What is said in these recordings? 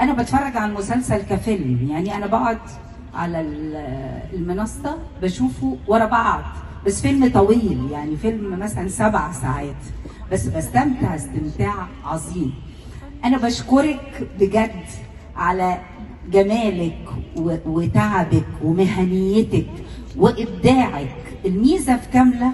انا بتفرج على المسلسل كفيلم يعني انا بقعد على ال- المنصه بشوفه ورا بعض بس فيلم طويل يعني فيلم مثلا سبع ساعات بس بستمتع استمتاع عظيم انا بشكرك بجد على جمالك و- وتعبك ومهنيتك وابداعك الميزه في كامله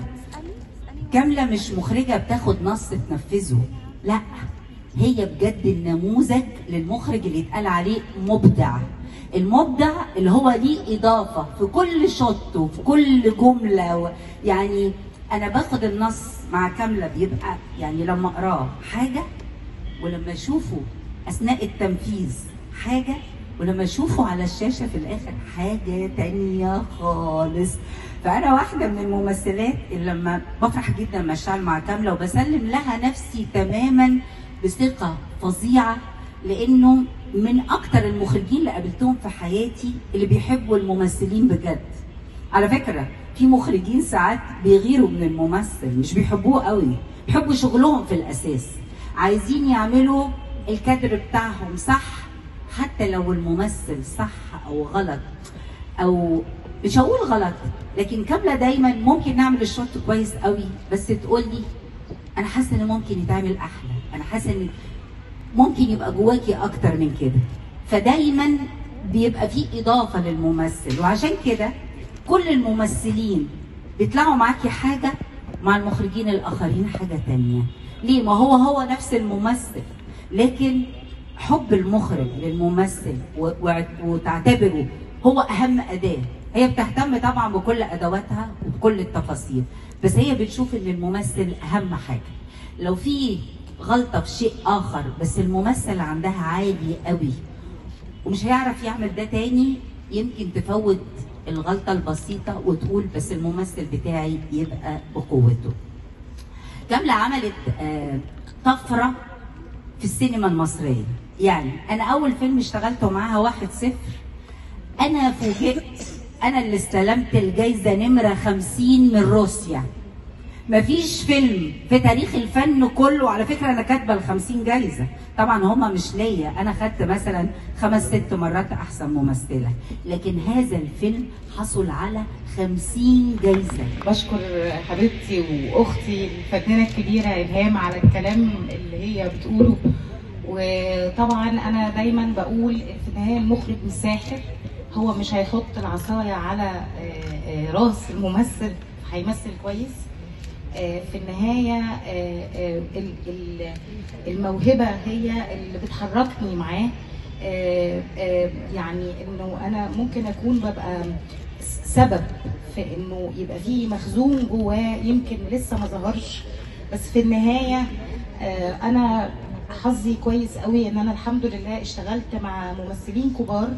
كامله مش مخرجه بتاخد نص تنفذه لا هي بجد النموذج للمخرج اللي اتقال عليه مبدع المبدع اللي هو ليه اضافه في كل شوت وفي كل جمله و... يعني انا باخد النص مع كامله بيبقى يعني لما اقراه حاجه ولما اشوفه اثناء التنفيذ حاجه ولما اشوفه على الشاشه في الاخر حاجه تانية خالص فانا واحده من الممثلات اللي لما بفرح جدا لما اشتغل مع كامله وبسلم لها نفسي تماما بثقه فظيعه لانه من اكتر المخرجين اللي قابلتهم في حياتي اللي بيحبوا الممثلين بجد على فكره في مخرجين ساعات بيغيروا من الممثل مش بيحبوه قوي بيحبوا شغلهم في الاساس عايزين يعملوا الكادر بتاعهم صح حتى لو الممثل صح او غلط او مش هقول غلط لكن كامله دايما ممكن نعمل الشوت كويس قوي بس تقول لي انا حاسه ان ممكن يتعمل احلى انا حاسه ان ممكن يبقى جواكي اكتر من كده فدايما بيبقى في اضافه للممثل وعشان كده كل الممثلين بيطلعوا معاكي حاجه مع المخرجين الاخرين حاجه تانية ليه ما هو هو نفس الممثل لكن حب المخرج للممثل و- و- وتعتبره هو اهم اداه هي بتهتم طبعا بكل ادواتها وبكل التفاصيل بس هي بتشوف ان الممثل اهم حاجه لو في غلطه في شيء اخر بس الممثل عندها عالي قوي ومش هيعرف يعمل ده تاني يمكن تفوت الغلطه البسيطه وتقول بس الممثل بتاعي يبقى بقوته كاملة عملت آه، طفرة في السينما المصرية يعني أنا أول فيلم اشتغلته معاها واحد صفر أنا فوجئت أنا اللي استلمت الجايزة نمرة خمسين من روسيا مفيش فيلم في تاريخ الفن كله على فكرة أنا كاتبة ال 50 جايزة طبعا هما مش ليا أنا خدت مثلا خمس ست مرات أحسن ممثلة لكن هذا الفيلم حصل على 50 جايزة بشكر حبيبتي واختي الفنانه الكبيره الهام على الكلام اللي هي بتقوله وطبعا انا دايما بقول في النهايه المخرج مش ساحر هو مش هيحط العصايه على آه، آه، راس الممثل هيمثل كويس آه، في النهايه آه، آه، ال- ال- الموهبه هي اللي بتحركني معاه آه، آه، يعني انه انا ممكن اكون ببقى سبب في انه يبقى فيه مخزون جواه يمكن لسه ما ظهرش بس في النهايه آه، انا حظي كويس قوي ان انا الحمد لله اشتغلت مع ممثلين كبار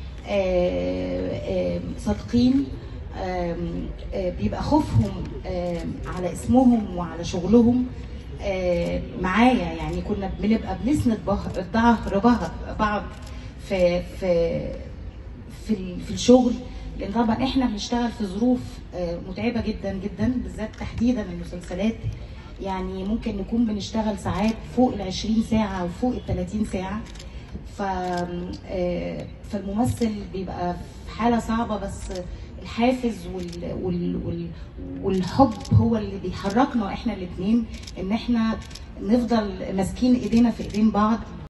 آه، آه، صادقين آم، آه، بيبقى خوفهم آم، على اسمهم وعلى شغلهم آه، معايا يعني كنا بنبقى بنسند به- ظهر بعض بعض في في في ال- في الشغل لان طبعا احنا بنشتغل في ظروف آه، متعبه جدا جدا بالذات تحديدا المسلسلات يعني ممكن نكون بنشتغل ساعات فوق ال 20 ساعه وفوق ال 30 ساعه ف آه، فالممثل بيبقى في حاله صعبه بس الحافز وال... وال... وال... والحب هو اللي بيحركنا احنا الاثنين ان احنا نفضل ماسكين ايدينا في ايدين بعض